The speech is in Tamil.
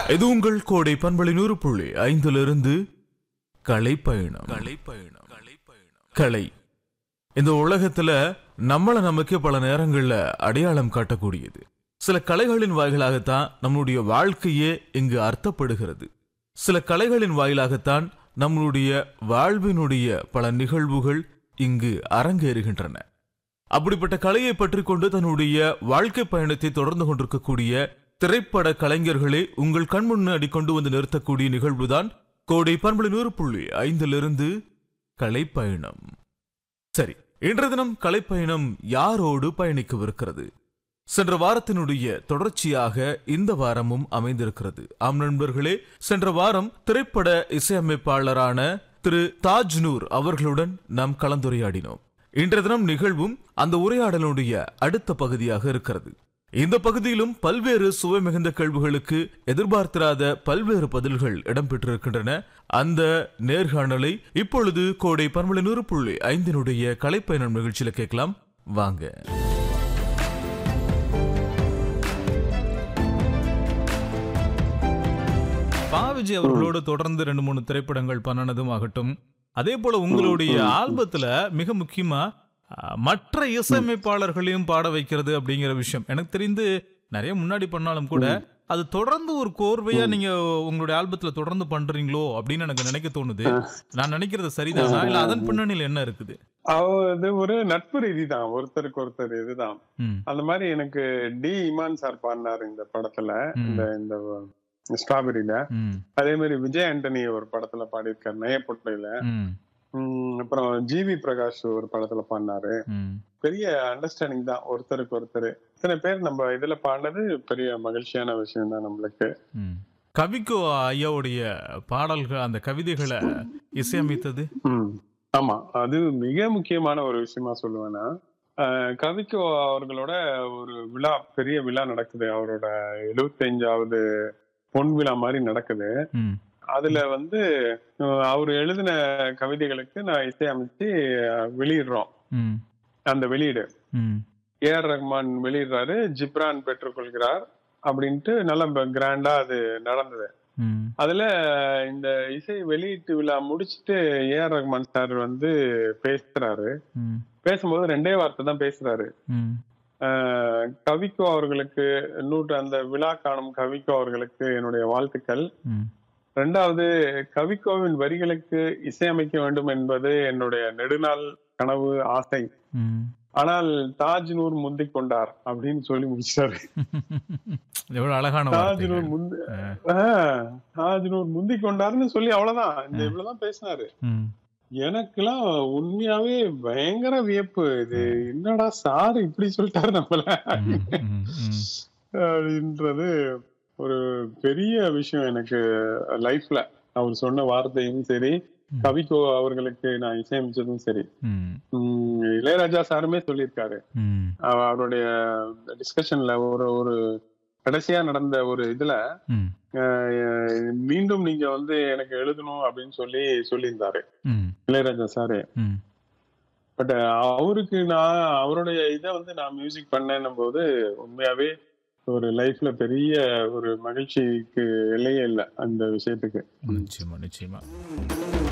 இது உங்கள் கோடை பண்பளி நூறு புள்ளி ஐந்திலிருந்து கலை பயணம் கலை பயணம் கலை பயணம் கலை இந்த உலகத்துல நம்மள நமக்கு பல நேரங்கள்ல அடையாளம் காட்டக்கூடியது சில கலைகளின் வாயிலாகத்தான் நம்மளுடைய வாழ்க்கையே இங்கு அர்த்தப்படுகிறது சில கலைகளின் வாயிலாகத்தான் நம்மளுடைய வாழ்வினுடைய பல நிகழ்வுகள் இங்கு அரங்கேறுகின்றன அப்படிப்பட்ட கலையை பற்றி கொண்டு தன்னுடைய வாழ்க்கை பயணத்தை தொடர்ந்து கொண்டிருக்கக்கூடிய திரைப்பட கலைஞர்களே உங்கள் கண் முன்னாடி கொண்டு வந்து நிறுத்தக்கூடிய நிகழ்வுதான் கோடை பண்பளி நூறு புள்ளி ஐந்திலிருந்து கலைப்பயணம் சரி இன்றைய தினம் கலைப்பயணம் யாரோடு பயணிக்கவிருக்கிறது சென்ற வாரத்தினுடைய தொடர்ச்சியாக இந்த வாரமும் அமைந்திருக்கிறது ஆம் நண்பர்களே சென்ற வாரம் திரைப்பட இசையமைப்பாளரான திரு தாஜ்னூர் அவர்களுடன் நாம் கலந்துரையாடினோம் இன்றைய தினம் நிகழ்வும் அந்த உரையாடலுடைய அடுத்த பகுதியாக இருக்கிறது இந்த பகுதியிலும் பல்வேறு சுவை மிகுந்த கேள்விகளுக்கு எதிர்பார்த்திராத பல்வேறு பதில்கள் இடம்பெற்றிருக்கின்றன அந்த நேர்காணலை இப்பொழுது கோடை பன்மலை நூறு புள்ளி ஐந்தினுடைய கலைப்பயணம் நிகழ்ச்சியில கேட்கலாம் வாங்க பாவிஜி அவர்களோடு தொடர்ந்து ரெண்டு மூணு திரைப்படங்கள் பண்ணனதும் ஆகட்டும் அதே போல உங்களுடைய ஆல்பத்துல மிக முக்கியமா அஹ், மற்ற இசையமைப்பாளர்களையும் பாட வைக்கிறது அப்படிங்கிற விஷயம் எனக்கு தெரிந்து நிறைய முன்னாடி பண்ணாலும் கூட அது தொடர்ந்து ஒரு கோர்வையா நீங்க உங்களுடைய ஆல்பத்துல தொடர்ந்து பண்றீங்களோ அப்படின்னு எனக்கு நினைக்க தோணுது நான் நினைக்கிறது சரிதானா இல்ல அதன் பின்னணியில் என்ன இருக்குது அது ஒரு நட்பு ரீதி தான் ஒருத்தருக்கு ஒருத்தர் இதுதான் ம், அந்த மாதிரி எனக்கு டி இமான் சார் பாடினாரு இந்த படத்துல ம். இந்த இந்த ஸ்ட்ராபெரியில ம், அதே மாதிரி விஜய் ஆண்டனி ஒரு படத்துல பாடியிருக்காரு நயப்பொட்டையில ம், உம் அப்புறம் ஜிவி பிரகாஷ் ஒரு படத்துல பாடினாரு ம். பெரிய அண்டர்ஸ்டாண்டிங் தான் ஒருத்தருக்கு ஒருத்தர் இத்தனை பேர் நம்ம இதுல பாடினது பெரிய மகிழ்ச்சியான விஷயம் தான் நம்மளுக்கு ம். கவிக்கோ ஐயாவுடைய பாடல்கள் அந்த கவிதைகளை இசையமைத்தது ம். ஆமா அது மிக முக்கியமான ஒரு விஷயமா சொல்லுவேன்னா அஹ், கவிக்கோ அவர்களோட ஒரு விழா பெரிய விழா நடக்குது அவரோட எழுபத்தஞ்சாவது பொன் விழா மாதிரி நடக்குது ம், அதுல வந்து அஹ், அவர் எழுதின கவிதைகளுக்கு நான் இசையமைச்சு அஹ், வெளியிடுறோம் ம், அந்த வெளியீடு ம், ஏஆர் ரஹ்மான் வெளியிடுறாரு ஜிப்ரான் பெற்றுக்கொள்கிறார் அப்படின்ட்டு நல்ல கிராண்டா அது நடந்தது ம், அதுல இந்த இசை வெளியீட்டு விழா முடிச்சிட்டு ஏஆர் ரஹ்மான் சார் வந்து பேசுறாரு ம், பேசும்போது ரெண்டே வார்த்தை தான் பேசுறாரு ம், அஹ் கவிக்கோ அவர்களுக்கு நூற்று அந்த விழா காணும் கவிக்கோ அவர்களுக்கு என்னுடைய வாழ்த்துக்கள் ம். ரெண்டாவது கவிக்கோவின் வரிகளுக்கு இசையமைக்க வேண்டும் என்பது என்னுடைய நெடுநாள் கனவு ஆசை ம். ஆனால் தாஜ் நூர் முந்திக் கொண்டார் அப்படின்னு சொல்லி முடிச்சாரு எவ்வளவு அழகான தாஜ் வார்த்தைகள். நூர் முந்தி அஹ், ஆஹ், தாஜ் நூர் முந்திக் கொண்டாருன்னு சொல்லி அவ்வளவுதான் இந்த ம். இவ்வளவுதான் பேசினாரு ம், எனக்கெல்லாம் உண்மையாவே பயங்கர வியப்பு இது என்னடா சார் இப்படி சொல்லிட்டாரு நம்மள ம், ம், ம். அப்படின்றது ஒரு பெரிய விஷயம் எனக்கு லைஃப்ல அவர் சொன்ன வார்த்தையும் சரி ம். கவிக்கோ அவர்களுக்கு நான் இசையமைச்சதும் சரி ம், உம் இளையராஜா சாருமே சொல்லியிருக்காரு ம், அவ- அவருடைய டிஸ்கஷன்ல ஒரு ஒரு கடைசியா நடந்த ஒரு இதுல ம், அஹ், மீண்டும் நீங்க வந்து எனக்கு எழுதணும் அப்படின்னு சொல்லி சொல்லியிருந்தாரு ம், இளையராஜா சாரு ம். பட் அவருக்கு நான் அவருடைய இதை வந்து நான் மியூசிக் பண்ணேன்னும் போது உண்மையாவே ஒரு லைஃப்ல பெரிய ஒரு மகிழ்ச்சிக்கு எல்லையே இல்லை அந்த விஷயத்துக்கு நிச்சயமா நிச்சயமா